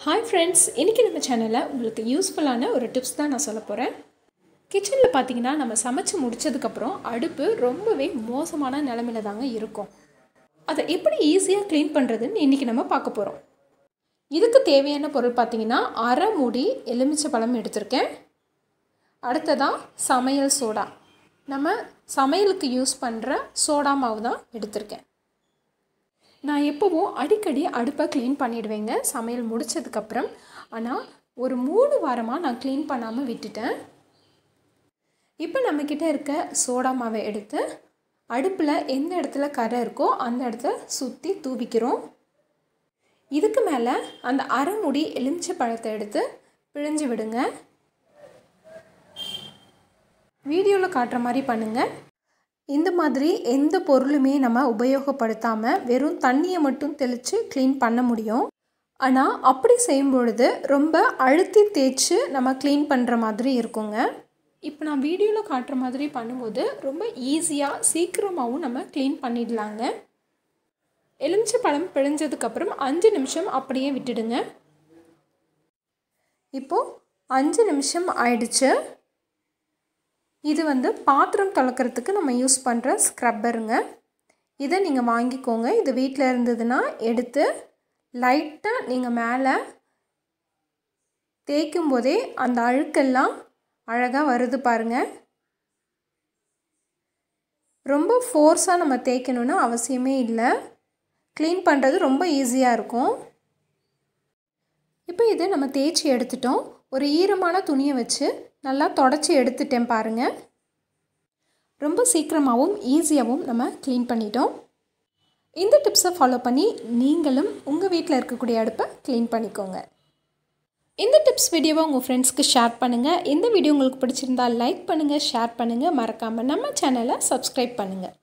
hi friends இன்றைக்கி நம்ம சேனலில் உங்களுக்கு யூஸ்ஃபுல்லான ஒரு டிப்ஸ் தான் நான் சொல்ல போகிறேன் கிச்சனில் பார்த்தீங்கன்னா நம்ம சமைச்சு முடிச்சதுக்கப்புறம் அடுப்பு ரொம்பவே மோசமான நிலமையில தாங்க இருக்கும் அதை எப்படி ஈஸியாக க்ளீன் பண்ணுறதுன்னு இன்றைக்கி நம்ம பார்க்க போகிறோம் இதுக்கு தேவையான பொருள் பார்த்தீங்கன்னா அரை மூடி எலுமிச்சை பழம் எடுத்திருக்கேன் அடுத்ததாக சமையல் சோடா நம்ம சமையலுக்கு யூஸ் பண்ணுற சோடா மாவு தான் எடுத்திருக்கேன் நான் எப்போவும் அடிக்கடி அடுப்பை க்ளீன் பண்ணிடுவேங்க சமையல் முடித்ததுக்கப்புறம் ஆனால் ஒரு மூணு வாரமாக நான் க்ளீன் பண்ணாமல் விட்டுட்டேன் இப்போ நம்மக்கிட்ட இருக்க சோடா மாவை எடுத்து அடுப்பில் எந்த இடத்துல கரை இருக்கோ அந்த இடத்துல சுற்றி தூவிக்கிறோம் இதுக்கு மேலே அந்த அரை முடி எலுமிச்சை பழத்தை எடுத்து பிழிஞ்சு விடுங்க வீடியோவில் காட்டுற மாதிரி பண்ணுங்கள் இந்த மாதிரி எந்த பொருளுமே நம்ம உபயோகப்படுத்தாமல் வெறும் தண்ணியை மட்டும் தெளித்து க்ளீன் பண்ண முடியும் ஆனால் அப்படி செய்யும் பொழுது ரொம்ப அழுத்தி தேய்ச்சி நம்ம க்ளீன் பண்ணுற மாதிரி இருக்குங்க இப்போ நான் வீடியோவில் காட்டுற மாதிரி பண்ணும்போது ரொம்ப ஈஸியாக சீக்கிரமாகவும் நம்ம க்ளீன் பண்ணிடலாங்க எலுமிச்சை பழம் பிழிஞ்சதுக்கப்புறம் அஞ்சு நிமிஷம் அப்படியே விட்டுடுங்க இப்போது அஞ்சு நிமிஷம் ஆயிடுச்சு இது வந்து பாத்திரம் துளக்கிறதுக்கு நம்ம யூஸ் பண்ணுற ஸ்க்ரப்பருங்க இதை நீங்கள் வாங்கிக்கோங்க இது வீட்டில் இருந்ததுன்னா எடுத்து லைட்டாக நீங்கள் மேலே தேய்க்கும் போதே அந்த அழுக்கெல்லாம் அழகாக வருது பாருங்கள் ரொம்ப ஃபோர்ஸாக நம்ம தேய்க்கணுன்னு அவசியமே இல்லை க்ளீன் பண்ணுறது ரொம்ப ஈஸியாக இருக்கும் இப்போ இதை நம்ம தேய்ச்சி எடுத்துட்டோம் ஒரு ஈரமான துணியை வச்சு நல்லா தொடச்சி எடுத்துட்டேன் பாருங்கள் ரொம்ப சீக்கிரமாகவும் ஈஸியாகவும் நம்ம க்ளீன் பண்ணிட்டோம் இந்த டிப்ஸை ஃபாலோ பண்ணி நீங்களும் உங்கள் வீட்டில் இருக்கக்கூடிய அடுப்பை க்ளீன் பண்ணிக்கோங்க இந்த டிப்ஸ் வீடியோவை உங்கள் ஃப்ரெண்ட்ஸ்க்கு ஷேர் பண்ணுங்கள் இந்த வீடியோ உங்களுக்கு பிடிச்சிருந்தால் லைக் பண்ணுங்கள் ஷேர் பண்ணுங்கள் மறக்காமல் நம்ம சேனலை சப்ஸ்கிரைப் பண்ணுங்கள்